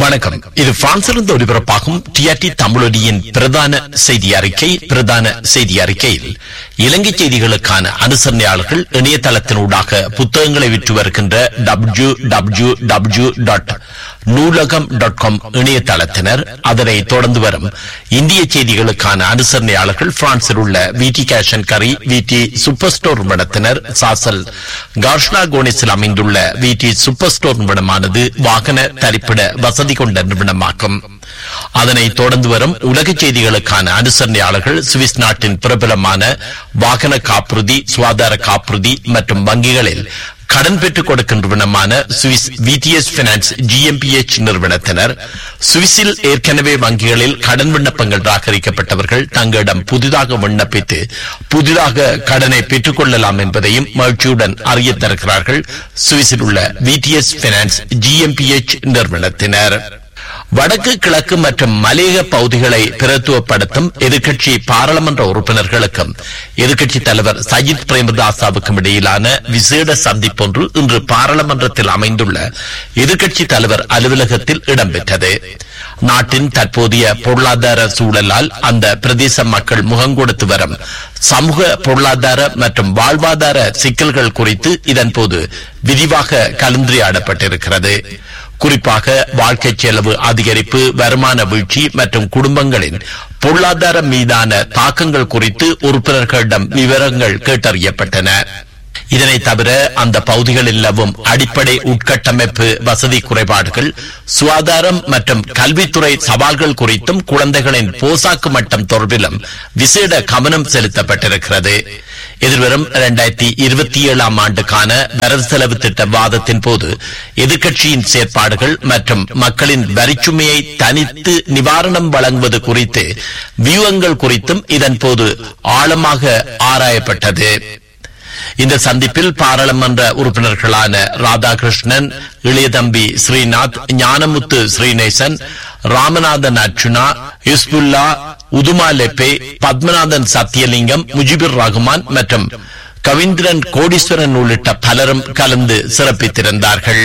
வணக்கம் இது பிரான்சிலிருந்து ஒலிபரப்பாகும் டிஆர்டி தமிழொலியின் பிரதான செய்தி அறிக்கை பிரதான செய்தி அறிக்கையில் இலங்கை செய்திகளுக்கான அனுசரணையாளர்கள் இணையதளத்தினூடாக புத்தகங்களை விற்று வருகின்ற W W W dot Noolaham dot com இணையதளத்தினர் அதனை தொடர்ந்து வரும் இந்திய செய்திகளுக்கான அனுசரணையாளர்கள் பிரான்சில் உள்ள விடி கேஷன் கரி விடி சூப்பர் ஸ்டோர் நிறுவனத்தினர் சாசல் கார்ஷ்னா கோனிஸில் அமைந்துள்ள விடி சூப்பர் ஸ்டோர் நிறுவனமானது வாகன தரிப்பிட வசதி கொண்ட நிறுவனமாகும் அதனை தொடர்ந்து வரும் உலக செய்திகளுக்கான அனுசரணையாளர்கள் சுவிஸ் நாட்டின் பிரபலமான வாகன காப்புறுதி சுகாதார காப்புறுதி மற்றும் வங்கிகளில் கடன் பெற்றுக் கொடுக்கின்ற நிறுவனமான சுவிஸ் விடிஎஸ் பினான்ஸ் ஜிஎம்பிஎச் நிறுவனத்தினர் சுவிஸில் ஏற்கனவே வங்கிகளில் கடன் விண்ணப்பங்கள் ராகரிக்கப்பட்டவர்கள் தங்களிடம் புதிதாக விண்ணப்பித்து புதிதாக கடனை பெற்றுக் கொள்ளலாம் என்பதையும் மகிழ்ச்சியுடன் அறிய தருகிறார்கள் சுவிஸில் உள்ள விடிஎஸ் பினான்ஸ் ஜிஎம்பிஎச் நிறுவனத்தினர் வடக்கு கிழக்கு மற்றும் மலையக பகுதிகளை பிரத்துவப்படுத்தும் எதிர்க்கட்சி பாராளுமன்ற உறுப்பினர்களுக்கும் எதிர்க்கட்சி தலைவர் சஜித் பிரேமதாசாவுக்கும் இடையிலான விசேட சந்திப்பொன்று இன்று பாராளுமன்றத்தில் அமைந்துள்ள எதிர்க்கட்சி தலைவர் அலுவலகத்தில் இடம்பெற்றது நாட்டின் தற்போதைய பொருளாதார சூழலால் அந்த பிரதேச மக்கள் முகம் கொடுத்து வரும் சமூக பொருளாதார மற்றும் வாழ்வாதார சிக்கல்கள் குறித்து இதன்போது விரிவாக கலந்துரையாடப்பட்டிருக்கிறது குறிப்பாக வாழ்க்கை செலவு அதிகரிப்பு வருமான வீழ்ச்சி மற்றும் குடும்பங்களின் பொருளாதாரம் மீதான தாக்கங்கள் குறித்து உறுப்பினர்களிடம் விவரங்கள் கேட்டறியப்பட்டன இதனை தவிர அந்த பகுதிகளில் நிலவும் அடிப்படை உட்கட்டமைப்பு வசதி குறைபாடுகள் சுகாதாரம் மற்றும் கல்வித்துறை சவால்கள் குறித்தும் குழந்தைகளின் போசாக்கு மட்டம் தொடர்பிலும் விசேட கவனம் செலுத்தப்பட்டிருக்கிறது எதிர்வரும் இரண்டாயிரத்தி இருபத்தி ஏழாம் ஆண்டுக்கான வரவு செலவு திட்ட வாதத்தின் போது எதிர்க்கட்சியின் செயற்பாடுகள் மற்றும் மக்களின் வரிச்சுமையை தனித்து நிவாரணம் வழங்குவது குறித்து வியூகங்கள் குறித்தும் இதன்போது ஆழமாக ஆராயப்பட்டது இந்த சந்திப்பில் பாராளுமன்ற உறுப்பினர்களான ராதாகிருஷ்ணன் இளையதம்பி ஸ்ரீநாத் ஞானமுத்து ஸ்ரீநேசன் ராமநாதன் அர்ச்சுனா இஸ்புல்லா உதுமா லெப்பே பத்மநாதன் சத்தியலிங்கம் முஜிபுர் ரஹ்மான் மற்றும் கவிந்திரன் கோடீஸ்வரன் உள்ளிட்ட பலரும் கலந்து சிறப்பித்திருந்தார்கள்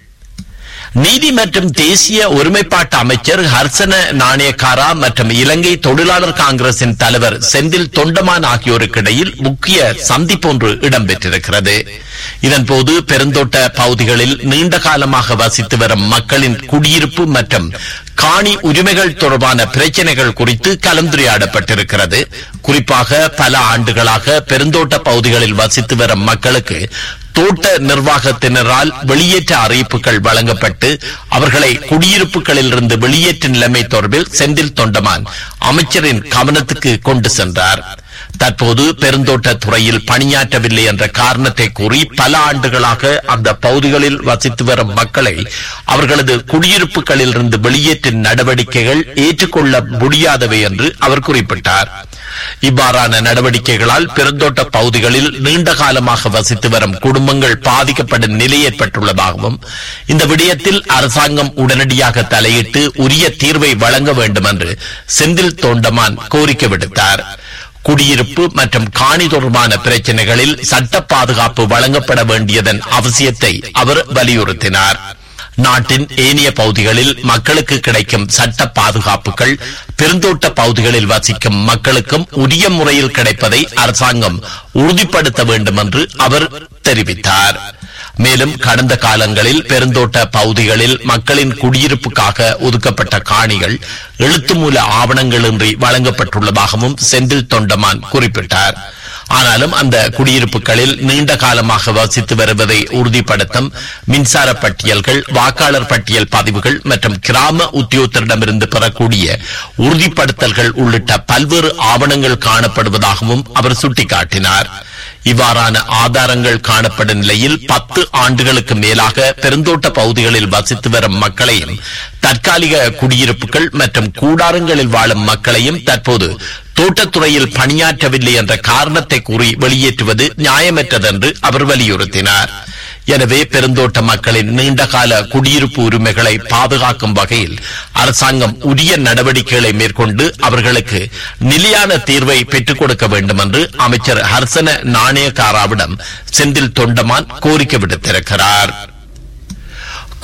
நீதி மற்றும் தேசிய ஒருமைப்பாட்டு அமைச்சர் ஹர்சன நாணயக்காரா மற்றும் இலங்கை தொழிலாளர் காங்கிரசின் தலைவர் செந்தில் தொண்டமான் ஆகியோருக்கு இடையில் முக்கிய சந்திப்பொன்று இடம்பெற்றிருக்கிறது இதன்போது பெருந்தோட்ட பகுதிகளில் நீண்ட காலமாக வசித்து வரும் மக்களின் குடியிருப்பு மற்றும் காணி உரிமைகள் தொடர்பான பிரச்சனைகள் குறித்து கலந்துரையாடப்பட்டிருக்கிறது குறிப்பாக பல ஆண்டுகளாக பெருந்தோட்ட பகுதிகளில் வசித்து வரும் மக்களுக்கு தோட்ட நிர்வாகத்தினரால் வெளியேற்ற அறிவிப்புகள் வழங்கப்பட்டு அவர்களை குடியிருப்புகளில் இருந்து வெளியேற்ற நிலைமை தொடர்பில் செந்தில் தொண்டமான் அமைச்சரின் கவனத்துக்கு கொண்டு சென்றார் தற்போது பெருந்தோட்ட துறையில் பணியாற்றவில்லை என்ற காரணத்தை கூறி பல ஆண்டுகளாக அந்த பகுதிகளில் வசித்து வரும் மக்களை அவர்களது குடியிருப்புகளில் இருந்து வெளியேற்றும் நடவடிக்கைகள் ஏற்றுக்கொள்ள முடியாதவை என்று அவர் குறிப்பிட்டார் இவ்வாறான நடவடிக்கைகளால் பெருந்தோட்ட பகுதிகளில் நீண்ட காலமாக வசித்து வரும் குடும்பங்கள் பாதிக்கப்படும் நிலை ஏற்பட்டுள்ளதாகவும் இந்த விடயத்தில் அரசாங்கம் உடனடியாக தலையிட்டு உரிய தீர்வை வழங்க வேண்டும் என்று செந்தில் தோண்டமான் கோரிக்கை விடுத்தார் குடியிருப்பு மற்றும் காணி தொடர்பான பிரச்சனைகளில் சட்ட பாதுகாப்பு வழங்கப்பட வேண்டியதன் அவசியத்தை அவர் வலியுறுத்தினார் நாட்டின் ஏனைய பகுதிகளில் மக்களுக்கு கிடைக்கும் சட்ட பாதுகாப்புகள் பெருந்தோட்ட பகுதிகளில் வசிக்கும் மக்களுக்கும் உரிய முறையில் கிடைப்பதை அரசாங்கம் உறுதிப்படுத்த வேண்டும் என்று அவர் தெரிவித்தார் மேலும் கடந்த காலங்களில் பெருந்தோட்ட பகுதிகளில் மக்களின் குடியிருப்புக்காக ஒதுக்கப்பட்ட காணிகள் எழுத்து மூல ஆவணங்களின்றி வழங்கப்பட்டுள்ளதாகவும் செந்தில் தொண்டமான் குறிப்பிட்டார் ஆனாலும் அந்த குடியிருப்புகளில் நீண்ட காலமாக வசித்து வருவதை உறுதிப்படுத்தும் மின்சார பட்டியல்கள் வாக்காளர் பட்டியல் பதிவுகள் மற்றும் கிராம உத்தியோகத்தரிடமிருந்து பெறக்கூடிய உறுதிப்படுத்தல்கள் உள்ளிட்ட பல்வேறு ஆவணங்கள் காணப்படுவதாகவும் அவர் சுட்டிக்காட்டினார் இவ்வாறான ஆதாரங்கள் காணப்படும் நிலையில் பத்து ஆண்டுகளுக்கு மேலாக பெருந்தோட்ட பகுதிகளில் வசித்து வரும் மக்களையும் தற்காலிக குடியிருப்புகள் மற்றும் கூடாரங்களில் வாழும் மக்களையும் தற்போது தோட்டத்துறையில் பணியாற்றவில்லை என்ற காரணத்தை கூறி வெளியேற்றுவது நியாயமற்றதென்று அவர் வலியுறுத்தினார் எனவே பெருந்தோட்ட மக்களின் நீண்டகால குடியிருப்பு உரிமைகளை பாதுகாக்கும் வகையில் அரசாங்கம் உரிய நடவடிக்கைகளை மேற்கொண்டு அவர்களுக்கு நிலையான தீர்வை பெற்றுக் கொடுக்க வேண்டும் என்று அமைச்சர் ஹர்சன நாணயக்காராவிடம் செந்தில் தொண்டமான் கோரிக்கை விடுத்திருக்கிறார்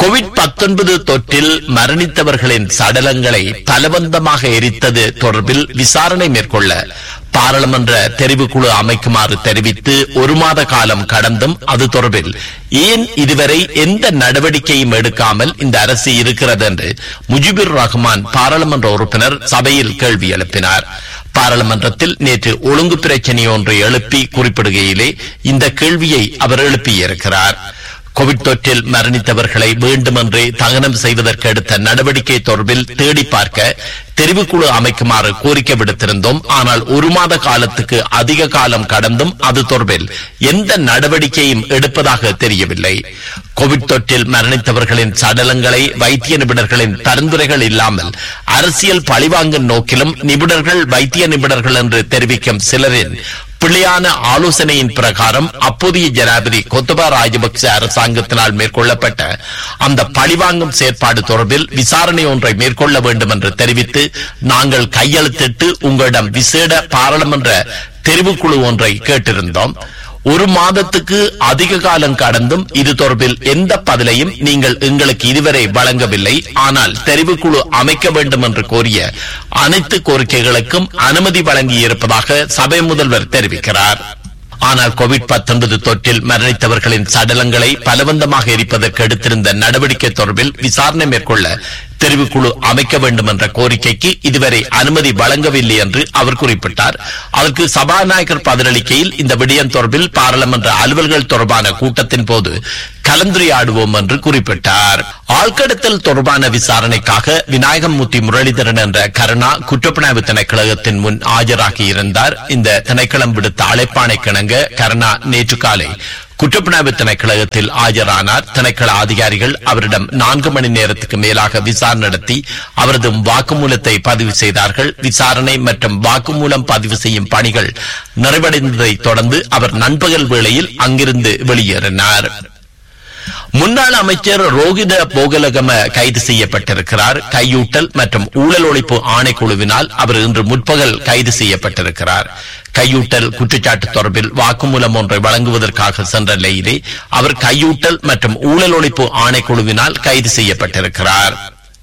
கோவிட் பத்தொன்பது தொற்றில் மரணித்தவர்களின் சடலங்களை பலவந்தமாக எரித்தது தொடர்பில் விசாரணை மேற்கொள்ள பாராளுமன்ற தெரிவுக்குழு அமைக்குமாறு தெரிவித்து ஒரு மாத காலம் கடந்தும் அது தொடர்பில் ஏன் இதுவரை எந்த நடவடிக்கையும் எடுக்காமல் இந்த அரசு இருக்கிறது என்று முஜிபுர் ரஹ்மான் பாராளுமன்ற உறுப்பினர் சபையில் கேள்வி எழுப்பினார் பாராளுமன்றத்தில் நேற்று ஒழுங்கு பிரச்சனை ஒன்று எழுப்பி குறிப்பிடுகையிலே இந்த கேள்வியை அவர் எழுப்பியிருக்கிறார் கோவிட் தொற்றில் மரணித்தவர்களை வேண்டுமென்றே தகனம் செய்வதற்கு எடுத்த நடவடிக்கை தொடர்பில் தேடி பார்க்க தெரிவுக்குழு அமைக்குமாறு கோரிக்கை விடுத்திருந்தோம் ஆனால் ஒரு மாத காலத்துக்கு அதிக காலம் கடந்தும் அது தொடர்பில் எந்த நடவடிக்கையும் எடுப்பதாக தெரியவில்லை கோவிட் தொற்றில் மரணித்தவர்களின் சடலங்களை வைத்திய நிபுணர்களின் பரிந்துரைகள் இல்லாமல் அரசியல் பழிவாங்கும் நோக்கிலும் நிபுணர்கள் வைத்திய நிபுணர்கள் என்று தெரிவிக்கும் சிலரின் பிள்ளையான ஆலோசனையின் பிரகாரம் அப்போதைய ஜனாதிபதி கொத்தபா ராஜபக்ச அரசாங்கத்தினால் மேற்கொள்ளப்பட்ட அந்த பழிவாங்கும் செயற்பாடு தொடர்பில் விசாரணை ஒன்றை மேற்கொள்ள வேண்டும் என்று தெரிவித்து நாங்கள் கையெழுத்திட்டு உங்களிடம் விசேட பாராளுமன்ற தெரிவுக்குழு ஒன்றை கேட்டிருந்தோம் ஒரு மாதத்துக்கு அதிக காலம் கடந்தும் இது தொடர்பில் எந்த பதிலையும் நீங்கள் எங்களுக்கு இதுவரை வழங்கவில்லை ஆனால் தெரிவுக்குழு அமைக்க வேண்டும் என்று கோரிய அனைத்து கோரிக்கைகளுக்கும் அனுமதி வழங்கியிருப்பதாக சபை முதல்வர் தெரிவிக்கிறார் ஆனால் கோவிட் 19 தொற்றில் மரணித்தவர்களின் சடலங்களை பலவந்தமாக எரிப்பதற்கு எடுத்திருந்த நடவடிக்கை தொடர்பில் விசாரணை மேற்கொள்ள தெரிவுக்குழு அமைக்க வேண்டும் என்ற கோரிக்கைக்கு இதுவரை அனுமதி வழங்கவில்லை என்று அவர் குறிப்பிட்டார் அதற்கு சபாநாயகர் பதிலளிக்கையில் இந்த விடயம் தொடர்பில் பாராளுமன்ற அலுவல்கள் தொடர்பான கூட்டத்தின் போது கலந்துரையாடுவோம் என்று குறிப்பிட்டார் ஆழ்கடத்தல் தொடர்பான விசாரணைக்காக விநாயகமூர்த்தி முரளிதரன் என்ற கருணா குற்றப்புலனாய்வு திணைக்களகத்தின் முன் ஆஜராகி இருந்தார் இந்த திணைக்களம் விடுத்த அழைப்பானை கிணங்க கருணா நேற்று காலை குற்றப்புலனாய்வு திணைக்களகத்தில் ஆஜரானார் திணைக்கள அதிகாரிகள் அவரிடம் நான்கு மணி நேரத்துக்கு மேலாக விசாரணை நடத்தி அவரது வாக்குமூலத்தை பதிவு செய்தார்கள் விசாரணை மற்றும் வாக்குமூலம் பதிவு செய்யும் பணிகள் நிறைவடைந்ததை தொடர்ந்து அவர் நண்பகல் வேளையில் அங்கிருந்து வெளியேறினார் முன்னாள் அமைச்சர் ரோஹித போகலகம கைது செய்யப்பட்டிருக்கிறார் கையூட்டல் மற்றும் ஊழல் ஒழிப்பு ஆணைக்குழுவினால் அவர் இன்று முற்பகல் கைது செய்யப்பட்டிருக்கிறார் கையூட்டல் குற்றச்சாட்டு தொடர்பில் வாக்குமூலம் ஒன்றை வழங்குவதற்காக சென்ற நிலையிலே அவர் கையூட்டல் மற்றும் ஊழல் ஒழிப்பு ஆணைக்குழுவினால் கைது செய்யப்பட்டிருக்கிறார்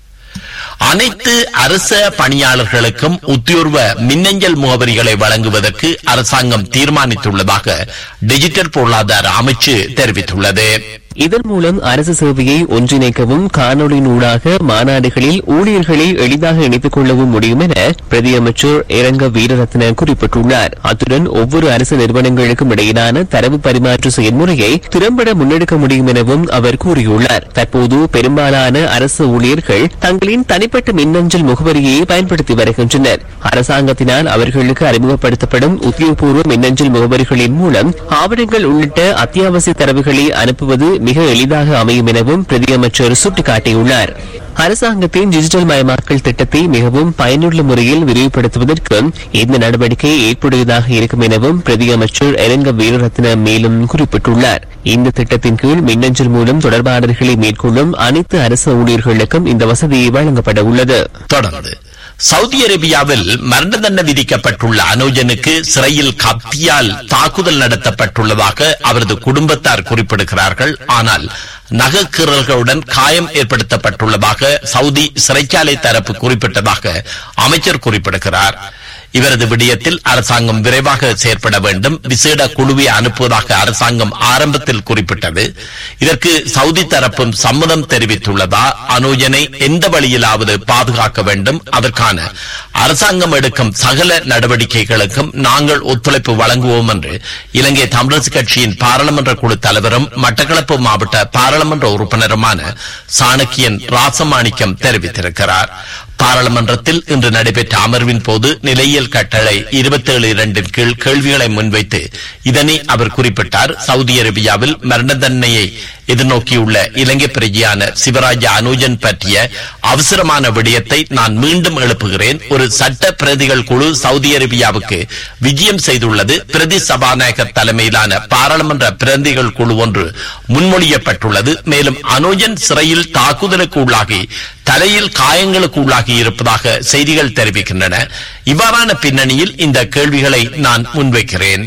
அனைத்து அரச பணியாளர்களுக்கும் உத்தியோர்வ மின்னஞ்சல் முகவரிகளை வழங்குவதற்கு அரசாங்கம் தீர்மானித்துள்ளதாக டிஜிட்டல் பொருளாதார அமைச்சு தெரிவித்துள்ளது இதன் மூலம் அரசு சேவையை ஒன்றிணைக்கவும் காணொலியினூடாக மாநாடுகளில் ஊழியர்களை எளிதாக இணைத்துக் கொள்ளவும் முடியும் என பிரதியமைச்சர் இரங்க வீரரத்ன குறிப்பிட்டுள்ளார் அத்துடன் ஒவ்வொரு அரசு நிறுவனங்களுக்கும் இடையிலான தரவு பரிமாற்ற செயல்முறையை திறம்பட முன்னெடுக்க முடியும் எனவும் அவர் கூறியுள்ளார் தற்போது பெரும்பாலான அரசு ஊழியர்கள் தங்களின் தனிப்பட்ட மின்னஞ்சல் முகவரியை பயன்படுத்தி வருகின்றனர் அரசாங்கத்தினால் அவர்களுக்கு அறிமுகப்படுத்தப்படும் உத்தியோகபூர்வ மின்னஞ்சல் முகவரிகளின் மூலம் ஆவணங்கள் உள்ளிட்ட அத்தியாவசிய தரவுகளை அனுப்புவது மிக எளிதாக அமையும் எனவும் பிரதியமைச்சர் சுட்டிக்காட்டியுள்ளார் அரசாங்கத்தின் டிஜிட்டல் மயமாக்கல் திட்டத்தை மிகவும் பயனுள்ள முறையில் விரிவுபடுத்துவதற்கு இந்த நடவடிக்கை ஏற்புடையதாக இருக்கும் எனவும் பிரதியமைச்சர் இரங்க வீரரத்ன மேலும் குறிப்பிட்டுள்ளார் இந்த திட்டத்தின் கீழ் மின்னஞ்சல் மூலம் தொடர்பாடல்களை மேற்கொள்ளும் அனைத்து அரசு ஊழியர்களுக்கும் இந்த வசதி வழங்கப்பட உள்ளது தொடர்ந்து சவுதி அரேபியாவில் மரண தண்டனை விதிக்கப்பட்டுள்ள அனோஜனுக்கு சிறையில் கத்தியால் தாக்குதல் நடத்தப்பட்டுள்ளதாக அவரது குடும்பத்தார் குறிப்பிடுகிறார்கள் ஆனால் நகைக்கீறல்களுடன் காயம் ஏற்படுத்தப்பட்டுள்ளதாக சவுதி சிறைச்சாலை தரப்பு குறிப்பிட்டதாக அமைச்சர் குறிப்பிடுகிறார் இவரது விடயத்தில் அரசாங்கம் விரைவாக செயற்பட வேண்டும் விசேட குழுவை அனுப்புவதாக அரசாங்கம் ஆரம்பத்தில் குறிப்பிட்டது இதற்கு சவுதி தரப்பும் சம்மதம் தெரிவித்துள்ளதா அனோஜனை எந்த வழியிலாவது பாதுகாக்க வேண்டும் அதற்கான அரசாங்கம் எடுக்கும் சகல நடவடிக்கைகளுக்கும் நாங்கள் ஒத்துழைப்பு வழங்குவோம் என்று இலங்கை தமிழரசு கட்சியின் பாராளுமன்ற குழு தலைவரும் மட்டக்களப்பு மாவட்ட பாராளுமன்ற உறுப்பினருமான சாணக்கியன் ராசமாணிக்கம் தெரிவித்திருக்கிறார் பாராளுமன்றத்தில் இன்று நடைபெற்ற அமர்வின் போது நிலையியல் கட்டளை இருபத்தி ஏழு இரண்டின் கீழ் கேள்விகளை முன்வைத்து இதனை அவர் குறிப்பிட்டார் சவுதி அரேபியாவில் மரண தண்டனையை எதிர்நோக்கியுள்ள இலங்கை பிரஜையான சிவராஜ அனுஜன் பற்றிய அவசரமான விடயத்தை நான் மீண்டும் எழுப்புகிறேன் ஒரு சட்ட பிரதிகள் குழு சவுதி அரேபியாவுக்கு விஜயம் செய்துள்ளது பிரதி சபாநாயகர் தலைமையிலான பாராளுமன்ற பிரதிகள் குழு ஒன்று முன்மொழியப்பட்டுள்ளது மேலும் அனுஜன் சிறையில் தாக்குதலுக்கு உள்ளாகி தலையில் காயங்களுக்கு உள்ளாகி இருப்பதாக செய்திகள் தெரிவிக்கின்றன இவ்வாறான பின்னணியில் இந்த கேள்விகளை நான் முன்வைக்கிறேன்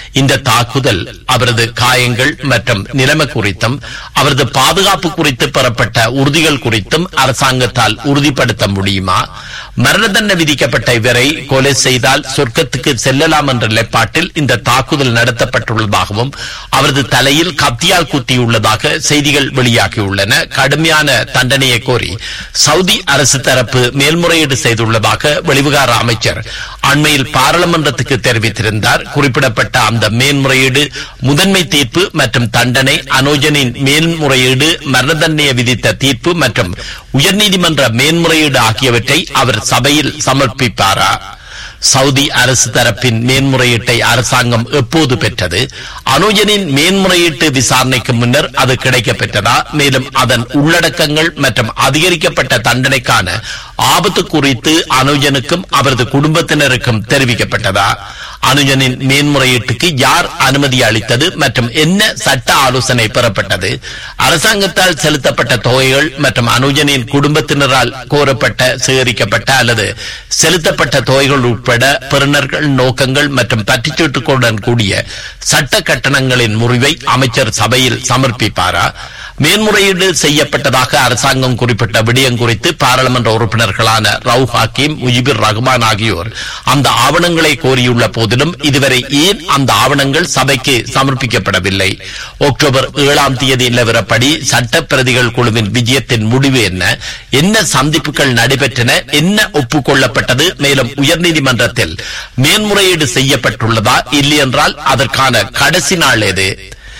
இந்த தாக்குதல் அவரது காயங்கள் மற்றும் நிலைமை குறித்தும் அவரது பாதுகாப்பு குறித்து பெறப்பட்ட உறுதிகள் குறித்தும் அரசாங்கத்தால் உறுதிப்படுத்த முடியுமா மரண தண்டனை விதிக்கப்பட்ட இவரை கொலை செய்தால் சொர்க்கத்துக்கு செல்லலாம் என்ற நிலைப்பாட்டில் இந்த தாக்குதல் நடத்தப்பட்டுள்ளதாகவும் அவரது தலையில் கத்தியால் குத்தியுள்ளதாக செய்திகள் வெளியாகியுள்ளன கடுமையான தண்டனையை கோரி சவுதி அரசு தரப்பு மேல்முறையீடு செய்துள்ளதாக வெளிவிகார அமைச்சர் அண்மையில் பாராளுமன்றத்துக்கு தெரிவித்திருந்தார் குறிப்பிடப்பட்ட அந்த மேன்முறையீடு முதன்மை தீர்ப்பு மற்றும் தண்டனை அனோஜனின் மேல்முறையீடு மரண தண்டனையை விதித்த தீர்ப்பு மற்றும் உயர்நீதிமன்ற மேன்முறையீடு ஆகியவற்றை அவர் சபையில் சமர்ப்பிப்பாரா சவுதி அரசு தரப்பின் மேன்முறையீட்டை அரசாங்கம் எப்போது பெற்றது அனுஜனின் மேன்முறையீட்டு விசாரணைக்கு முன்னர் அது கிடைக்கப் பெற்றதா மேலும் அதன் உள்ளடக்கங்கள் மற்றும் அதிகரிக்கப்பட்ட தண்டனைக்கான ஆபத்து குறித்து அனுஜனுக்கும் அவரது குடும்பத்தினருக்கும் தெரிவிக்கப்பட்டதா அனுஜனின் மேன்முறையீட்டுக்கு யார் அனுமதி அளித்தது மற்றும் என்ன சட்ட ஆலோசனை பெறப்பட்டது அரசாங்கத்தால் செலுத்தப்பட்ட தொகைகள் மற்றும் அனுஜனின் குடும்பத்தினரால் கோரப்பட்ட சேகரிக்கப்பட்ட அல்லது செலுத்தப்பட்ட தொகைகள் உட்பட பெறுநர்கள் நோக்கங்கள் மற்றும் பற்றிச்சீட்டுகளுடன் கூடிய சட்ட கட்டணங்களின் முறிவை அமைச்சர் சபையில் சமர்ப்பிப்பாரா மேன்முறையீடு செய்யப்பட்டதாக அரசாங்கம் குறிப்பிட்ட விடயம் குறித்து பாராளுமன்ற உறுப்பினர்களான ரவு ஹாக்கிம் முஜிபுர் ரஹ்மான் ஆகியோர் அந்த ஆவணங்களை கோரியுள்ள போதிலும் இதுவரை ஏன் அந்த ஆவணங்கள் சபைக்கு சமர்ப்பிக்கப்படவில்லை அக்டோபர் ஏழாம் தேதி நிலவரப்படி சட்டப்பிரதிகள் குழுவின் விஜயத்தின் முடிவு என்ன என்ன சந்திப்புகள் நடைபெற்றன என்ன ஒப்புக்கொள்ளப்பட்டது மேலும் உயர்நீதிமன்றத்தில் மேன்முறையீடு செய்யப்பட்டுள்ளதா இல்லையென்றால் அதற்கான கடைசி நாள் எது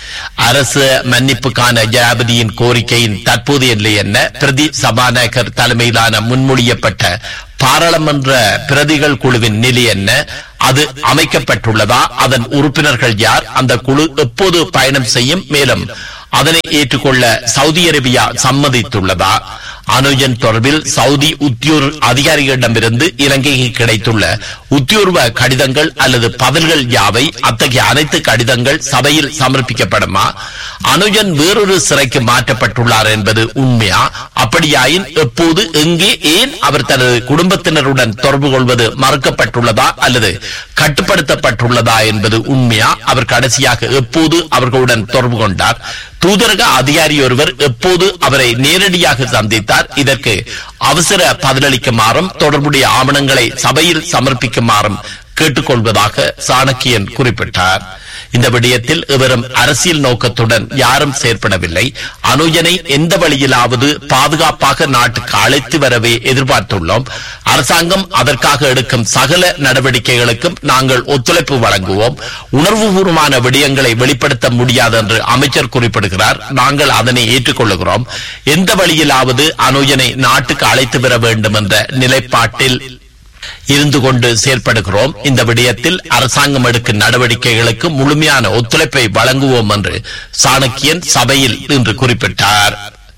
அரசு மன்னிப்புக்கான ஜனாபதியின் கோரிக்கையின் தற்போதைய நிலை என்ன பிரதி சபாநாயகர் தலைமையிலான முன்மொழியப்பட்ட பாராளுமன்ற பிரதிகள் குழுவின் நிலை என்ன அது அமைக்கப்பட்டுள்ளதா அதன் உறுப்பினர்கள் யார் அந்த குழு எப்போது பயணம் செய்யும் மேலும் அதனை ஏற்றுக்கொள்ள சவுதி அரேபியா சம்மதித்துள்ளதா அனுஜன் தொடர்பில் சவுதி உத்தியோர் அதிகாரிகளிடமிருந்து இலங்கைக்கு கிடைத்துள்ள உத்தியோர்வ கடிதங்கள் அல்லது பதில்கள் யாவை அத்தகைய அனைத்து கடிதங்கள் சபையில் சமர்ப்பிக்கப்படுமா அனுஜன் வேறொரு சிறைக்கு மாற்றப்பட்டுள்ளார் என்பது உண்மையா அப்படியாயின் எப்போது எங்கே ஏன் அவர் தனது குடும்பத்தினருடன் தொடர்பு கொள்வது மறுக்கப்பட்டுள்ளதா அல்லது கட்டுப்படுத்தப்பட்டுள்ளதா என்பது உண்மையா அவர் கடைசியாக எப்போது அவர்களுடன் தொடர்பு கொண்டார் தூதரக அதிகாரி ஒருவர் எப்போது அவரை நேரடியாக சந்தித்தார் இதற்கு அவசர பதிலளிக்குமாறும் தொடர்புடைய ஆவணங்களை சபையில் சமர்ப்பிக்குமாறும் கேட்டுக்கொள்வதாக சாணக்கியன் குறிப்பிட்டார் இந்த விடயத்தில் இவரும் அரசியல் நோக்கத்துடன் யாரும் செயற்படவில்லை அனுஜனை எந்த வழியிலாவது பாதுகாப்பாக நாட்டுக்கு அழைத்து வரவே எதிர்பார்த்துள்ளோம் அரசாங்கம் அதற்காக எடுக்கும் சகல நடவடிக்கைகளுக்கும் நாங்கள் ஒத்துழைப்பு வழங்குவோம் உணர்வுபூர்வமான விடயங்களை வெளிப்படுத்த முடியாது என்று அமைச்சர் குறிப்பிடுகிறார் நாங்கள் அதனை ஏற்றுக்கொள்ளுகிறோம் எந்த வழியிலாவது அனுஜனை நாட்டுக்கு அழைத்து வர வேண்டும் என்ற நிலைப்பாட்டில் இருந்து கொண்டு செயல்படுகிறோம் இந்த விடயத்தில் அரசாங்கம் எடுக்கும் நடவடிக்கைகளுக்கு முழுமையான ஒத்துழைப்பை வழங்குவோம் என்று சாணக்கியன் சபையில் இன்று குறிப்பிட்டார்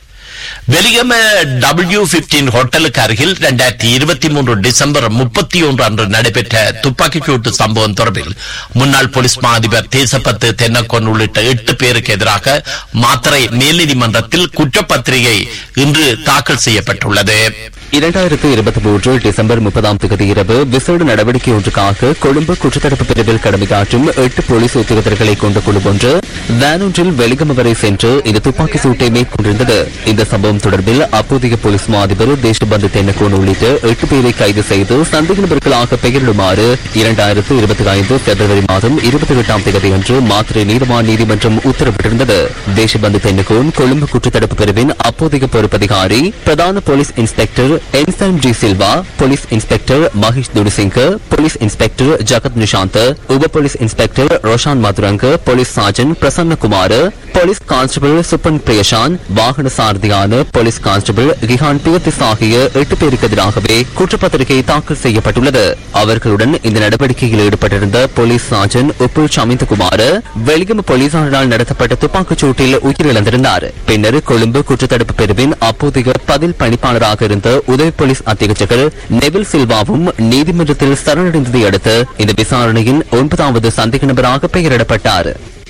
வெலிகம டபிள்யூ பிப்டீன் ஹோட்டலுக்கு அருகில் இரண்டாயிரத்தி இருபத்தி மூன்று டிசம்பர் முப்பத்தி ஒன்று அன்று நடைபெற்ற துப்பாக்கிச்சூட்டு சம்பவம் தொடர்பில் முன்னாள் போலீஸ் மா அதிபர் தேசப்பத்து தென்னக்கொன் உள்ளிட்ட எட்டு பேருக்கு எதிராக மாத்தறை மேல்நீதிமன்றத்தில் குற்றப்பத்திரிகை இன்று தாக்கல் செய்யப்பட்டுள்ளது இரண்டாயிரத்து இருபத்தி மூன்று டிசம்பர் முப்பதாம் தேதி இரவு விசேட நடவடிக்கை ஒன்றுக்காக கொழும்பு குற்றத்தடுப்பு பிரிவில் கடமையாற்றும் எட்டு போலீஸ் உத்தியோகத்தர்களை கொண்ட குழு ஒன்று வேன் ஒன்றில் வெளிகம வரை சென்று இந்த துப்பாக்கி சூட்டை மேற்கொண்டிருந்தது இந்த சம்பவம் தொடர்பில் அப்போதைய போலீஸ் மா அதிபர் தேசபந்து தென்னகோன் உள்ளிட்ட எட்டு பேரை கைது செய்து சந்தேக நபர்களாக பெயரிடுமாறு இரண்டாயிரத்து இருபத்தி ஐந்து பிப்ரவரி மாதம் இருபத்தி எட்டாம் தேதி அன்று மாத்திரை நீதவான் நீதிமன்றம் உத்தரவிட்டிருந்தது தேசபந்து தென்னகோன் கொழும்பு குற்றத்தடுப்பு பிரிவின் அப்போதைய பொறுப்பதிகாரி பிரதான police inspector Enson G Silva police inspector Mahesh Thudusinghe police inspector Jagath Nishanth உப police inspector Roshan Madhuranga police sergeant Prasanna Kumar police constable Suppan Priyashan வாகன சாரதியான போலீஸ் கான்ஸ்டபிள் ரிஹான் பியத்திஸ் ஆகிய எட்டு பேருக்கு எதிராகவே குற்றப்பத்திரிகை தாக்கல் செய்யப்பட்டுள்ளது அவர்களுடன் இந்த நடவடிக்கையில் ஈடுபட்டிருந்த போலீஸ் சார்ஜன் உப்புல் சமிந்தகுமார் வெளிகம போலீசாரால் நடத்தப்பட்ட துப்பாக்கிச் சூட்டில் உயிரிழந்திருந்தார் பின்னர் கொழும்பு குற்றத்தடுப்பு பிரிவின் அப்போதைய பதில் பணிப்பாளராக இருந்த உதவி போலீஸ் அத்தியட்சகர் நெவில் சில்வாவும் நீதிமன்றத்தில் சரணடைந்ததை அடுத்து இந்த விசாரணையின் ஒன்பதாவது சந்தேக நபராக பெயரிடப்பட்டார்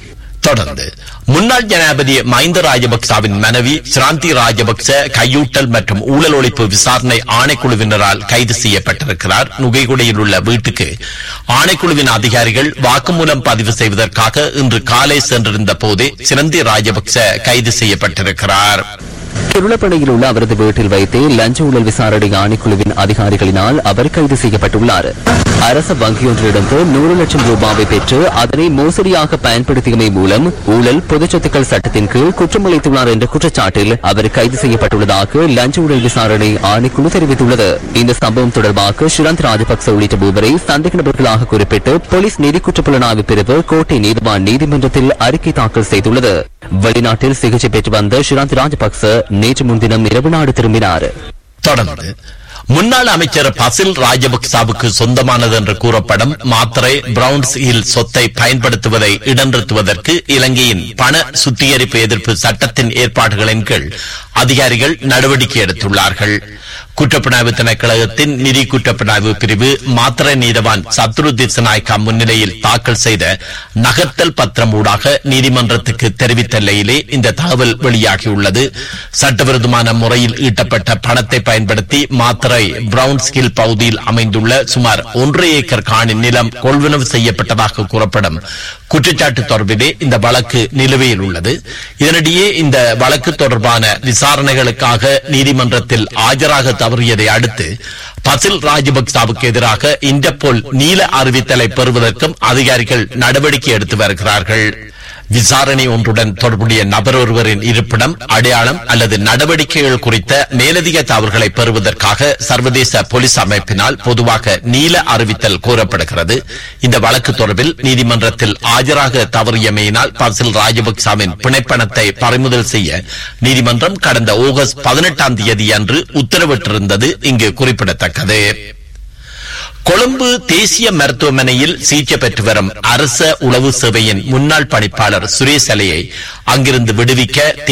தொடர்ந்து முன்னாள் ஜனாதிபதி மஹிந்த ராஜபக்சவின் மனைவி சிராந்தி ராஜபக்ச கையூட்டல் மற்றும் ஊழல் ஒழிப்பு விசாரணை ஆணைக்குழுவினரால் கைது செய்யப்பட்டிருக்கிறார் நுகைகுடையில் உள்ள வீட்டுக்கு ஆணைக்குழுவின் அதிகாரிகள் வாக்குமூலம் பதிவு செய்வதற்காக இன்று காலை சென்றிருந்த போதே சிரந்தி ராஜபக்ச கைது செய்யப்பட்டிருக்கிறார் திருளப்படையில் உள்ள அவரது வீட்டில் வைத்தே லஞ்ச ஊழல் விசாரணை ஆணைக்குழுவின் அதிகாரிகளினால் அவர் கைது செய்யப்பட்டுள்ளார் அரச வங்கியொன்றிலிருந்து நூறு லட்சம் ரூபாவை பெற்று அதனை மோசடியாக பயன்படுத்தியமை மூலம் ஊழல் பொதுச்சொத்துக்கள் சட்டத்தின் கீழ் குற்றமளித்துள்ளார் என்ற குற்றச்சாட்டில் அவர் கைது செய்யப்பட்டுள்ளதாக லஞ்ச ஊழல் விசாரணை ஆணைக்குழு தெரிவித்துள்ளது இந்த சம்பவம் தொடர்பாக ஷிரந்த் ராஜபக்ச உள்ளிட்ட மூவரை சந்தேக நபர்களாக குறிப்பிட்டு போலீஸ் நீதி குற்றப்புலனாய்வு பிரிவு கோட்டை நீதிவான் நீதிமன்றத்தில் அறிக்கை தாக்கல் செய்துள்ளது வெளிநாட்டில் சிகிச்சை பெற்று வந்த ஷிராந்த் ராஜபக்ச நேற்று முன்தினம் இரவு நாடு திரும்பினார் தொடர்ந்து முன்னாள் அமைச்சர் பசில் ராஜபக்சாவுக்கு சொந்தமானது என்று கூறப்படும் மாத்திரை பிரவுன்ஸ் ஹில் சொத்தை பயன்படுத்துவதை இடநிறுத்துவதற்கு இலங்கையின் பண சுத்திகரிப்பு எதிர்ப்பு சட்டத்தின் ஏற்பாடுகளின் கீழ் அதிகாரிகள் நடவடிக்கை எடுத்துள்ளார்கள் குற்றப்புலனாய்வு திணைக்களகத்தின் நிதி குற்றப்புலனாய்வு பிரிவு மாத்திரை நீதவான் சத்ரு திசநாயக்கா முன்னிலையில் தாக்கல் செய்த நகர்த்தல் பத்திரம் ஊடாக நீதிமன்றத்துக்கு தெரிவித்த நிலையிலே இந்த தகவல் வெளியாகியுள்ளது சட்டவிரோதமான முறையில் ஈட்டப்பட்ட பணத்தை பயன்படுத்தி மாத்திரை பிரவுன்ஸ் ஹில் பகுதியில் அமைந்துள்ள சுமார் ஒன்றரை ஏக்கர் காணி நிலம் கொள்வனவு செய்யப்பட்டதாக கூறப்படும் குற்றச்சாட்டு தொடர்பிலே இந்த வழக்கு நிலுவையில் உள்ளது இதனிடையே இந்த வழக்கு தொடர்பான விசாரணைகளுக்காக நீதிமன்றத்தில் ஆஜராக தவறியதை அடுத்து பசில் ராஜபக்சாவுக்கு எதிராக இன்டர்போல் நீல அறிவித்தலை பெறுவதற்கும் அதிகாரிகள் நடவடிக்கை எடுத்து வருகிறார்கள் விசாரணை ஒன்றுடன் தொடர்புடைய நபர் ஒருவரின் இருப்பிடம் அடையாளம் அல்லது நடவடிக்கைகள் குறித்த மேலதிக தவறுகளை பெறுவதற்காக சர்வதேச போலீஸ் அமைப்பினால் பொதுவாக நீல அறிவித்தல் கோரப்படுகிறது இந்த வழக்கு தொடர்பில் நீதிமன்றத்தில் ஆஜராக தவறியமையினால் பசில் ராஜபக்சாவின் பிணைப்பணத்தை பறிமுதல் செய்ய நீதிமன்றம் கடந்த ஆகஸ்ட் பதினெட்டாம் தேதி அன்று உத்தரவிட்டிருந்தது இங்கு குறிப்பிடத்தக்கது கொழும்பு தேசிய மருத்துவமனையில் சிகிச்சை பெற்று வரும் அரச உளவு சேவையின் முன்னாள் பணிப்பாளர் சுரேஷ் அலையை அங்கிருந்து விடுவிக்க